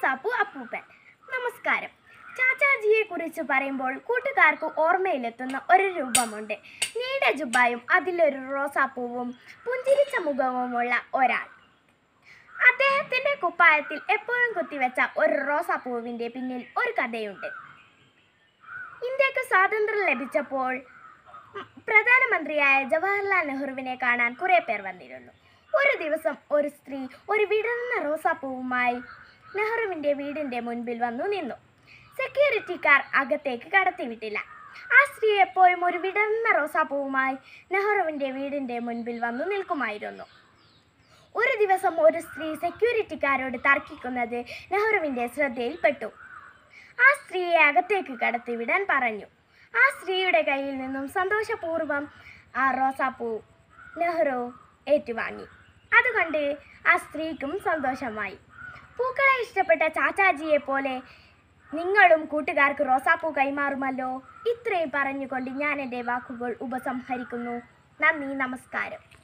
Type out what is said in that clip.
റോസാപ്പു അപ്പൂപ്പൻ നമസ്കാരം ചാച്ചാജിയെ കുറിച്ച് പറയുമ്പോൾ കൂട്ടുകാർക്ക് ഓർമ്മയിലെത്തുന്ന ഒരു രൂപമുണ്ട് നീണ്ട ജുബായും അതിലൊരു റോസാപ്പൂവും പുഞ്ചിരിച്ച മുഖവുമുള്ള ഒരാൾ അദ്ദേഹത്തിന്റെ കുപ്പായത്തിൽ എപ്പോഴും കുത്തിവെച്ച ഒരു റോസാപ്പൂവിന്റെ പിന്നിൽ ഒരു കഥയുണ്ട് ഇന്ത്യക്ക് സ്വാതന്ത്ര്യം ലഭിച്ചപ്പോൾ ഉം, പ്രധാനമന്ത്രിയായ ജവഹർലാൽ നെഹ്റുവിനെ കാണാൻ കുറെ പേർ വന്നിരുന്നു ഒരു ദിവസം ഒരു സ്ത്രീ ഒരു വിടർന്ന റോസാപ്പൂവുമായി നെഹ്റുവിന്റെ വീടിന്റെ മുൻപിൽ വന്നു നിന്നു സെക്യൂരിറ്റിക്കാർ അകത്തേക്ക് കടത്തിവിട്ടില്ല ആ സ്ത്രീ എപ്പോഴും ഒരു വിടർന്ന റോസാപ്പൂവുമായി നെഹ്റുവിന്റെ വീടിന്റെ മുൻപിൽ വന്നു നിൽക്കുമായിരുന്നു ഒരു ദിവസം ഒരു സ്ത്രീ സെക്യൂരിറ്റിക്കാരോട് തർക്കിക്കുന്നത് നെഹ്റുവിന്റെ ശ്രദ്ധയിൽപ്പെട്ടു ആ സ്ത്രീയെ അകത്തേക്ക് കടത്തിവിടാൻ പറഞ്ഞു ആ സ്ത്രീയുടെ കയ്യിൽ നിന്നും സന്തോഷപൂർവ്വം ആ റോസാപ്പൂ നെഹ്റു ഏറ്റുവാങ്ങി അതുകൊണ്ട് ആ സ്ത്രീക്കും സന്തോഷമായി പൂക്കളെ ഇഷ്ടപ്പെട്ട ചാച്ചാജിയെ പോലെ നിങ്ങളും കൂട്ടുകാർക്ക് റോസാപ്പൂ കൈമാറുമല്ലോ ഇത്രയും പറഞ്ഞുകൊണ്ട് ഞാൻ എൻ്റെ വാക്കുകൾ ഉപസംഹരിക്കുന്നു നന്ദി നമസ്കാരം